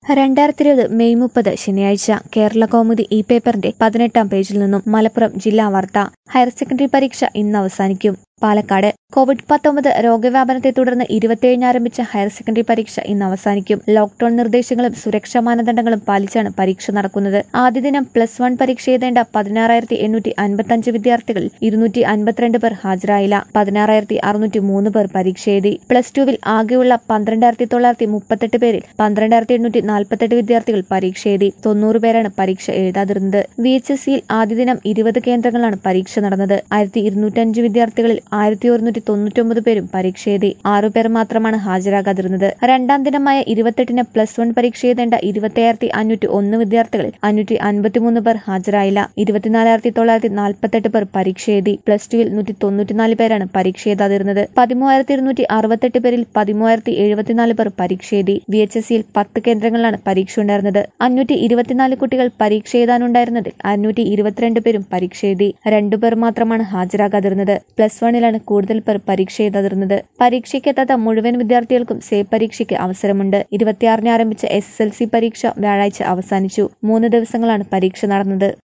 രണ്ടായിരത്തി ഇരുപത് മെയ് മുപ്പത് ശനിയാഴ്ച കേരള കൗമുദി ഇ പേപ്പറിന്റെ പതിനെട്ടാം പേജിൽ നിന്നും മലപ്പുറം ജില്ലാ വാർത്ത ഹയർ സെക്കൻഡറി പരീക്ഷ ഇന്ന് അവസാനിക്കും പാലക്കാട് കോവിഡ് പത്തൊമ്പത് രോഗവ്യാപനത്തെ തുടർന്ന് ഇരുപത്തിയേഴിന് ആരംഭിച്ച ഹയർ സെക്കൻഡറി പരീക്ഷ ഇന്ന് അവസാനിക്കും ലോക്ഡൌൺ നിർദ്ദേശങ്ങളും സുരക്ഷാ മാനദണ്ഡങ്ങളും പാലിച്ചാണ് പരീക്ഷ നടക്കുന്നത് ആദ്യ ദിനം പ്ലസ് വൺ പരീക്ഷ എഴുതേണ്ട പതിനാറായിരത്തി എണ്ണൂറ്റി അൻപത്തഞ്ച് വിദ്യാർത്ഥികളിൽ ഇരുന്നൂറ്റി അൻപത്തിരണ്ട് പേർ ഹാജരായില്ല പതിനാറായിരത്തി അറുന്നൂറ്റി മൂന്ന് പേർ പരീക്ഷ എഴുതി പ്ലസ് ടുവിൽ ആകെയുള്ള പന്ത്രണ്ടായിരത്തി തൊള്ളായിരത്തി മുപ്പത്തെട്ട് പേരിൽ പന്ത്രണ്ടായിരത്തി എണ്ണൂറ്റി നാൽപ്പത്തെട്ട് വിദ്യാർത്ഥികൾ പരീക്ഷ എഴുതി തൊണ്ണൂറ് പേരാണ് പരീക്ഷ എഴുതാതിരുന്നത് വി എച്ച് എസ് സിയിൽ ആദ്യ ദിനം ഇരുപത് കേന്ദ്രങ്ങളാണ് പരീക്ഷ നടന്നത് ആയിരത്തി ഇരുന്നൂറ്റഞ്ച് വിദ്യാർത്ഥികളിൽ ആയിരത്തി ഒരുന്നൂറ്റി തൊണ്ണൂറ്റൊമ്പത് പേരും പരീക്ഷ എഴുതി ആറു പേർ മാത്രമാണ് ഹാജരാകാതിരുന്നത് രണ്ടാം ദിനമായ ഇരുപത്തെട്ടിന് പ്ലസ് വൺ പരീക്ഷ എഴുതേണ്ട ഇരുപത്തിയായിരത്തി അഞ്ഞൂറ്റി ഒന്ന് വിദ്യാർത്ഥികളിൽ അഞ്ഞൂറ്റി അൻപത്തിമൂന്ന് പേർ ഹാജരായില്ല ഇരുപത്തിനാലായിരത്തി തൊള്ളായിരത്തി നാൽപ്പത്തെട്ട് പേർ പരീക്ഷ എഴുതി പ്ലസ് ടുവിൽ നൂറ്റി തൊണ്ണൂറ്റിനാല് പേരാണ് പരീക്ഷ എഴുതാതിരുന്നത് പതിമൂവായിരത്തി ഇരുന്നൂറ്റി അറുപത്തെട്ട് പേരിൽ പതിമൂവായിരത്തി എഴുപത്തിനാല് പേർ പരീക്ഷ എഴുതി വി എച്ച് എസ് സിയിൽ പത്ത് കേന്ദ്രങ്ങളിലാണ് പരീക്ഷ ഉണ്ടായിരുന്നത് അഞ്ഞൂറ്റി ഇരുപത്തിനാല് കുട്ടികൾ പരീക്ഷ എഴുതാനുണ്ടായിരുന്നതിൽ അഞ്ഞൂറ്റി ഇരുപത്തിരണ്ട് പേരും പരീക്ഷ എഴുതി രണ്ടുപേർ മാത്രമാണ് ഹാജരാകാതിരുന്നത് പ്ലസ് വണ്ണിലാണ് കൂടുതൽ പേർ പരീക്ഷ എഴുതാതിരുന്നത് പരീക്ഷയ്ക്കെത്താത്ത മുഴുവൻ വിദ്യാർത്ഥികൾക്കും സേ പരീക്ഷയ്ക്ക് അവസരമുണ്ട് ഇരുപത്തിയാറിന് ആരംഭിച്ച എസ് എസ് എൽ സി പരീക്ഷ വ്യാഴാഴ്ച അവസാനിച്ചു മൂന്ന് ദിവസങ്ങളാണ് പരീക്ഷ നടന്നത്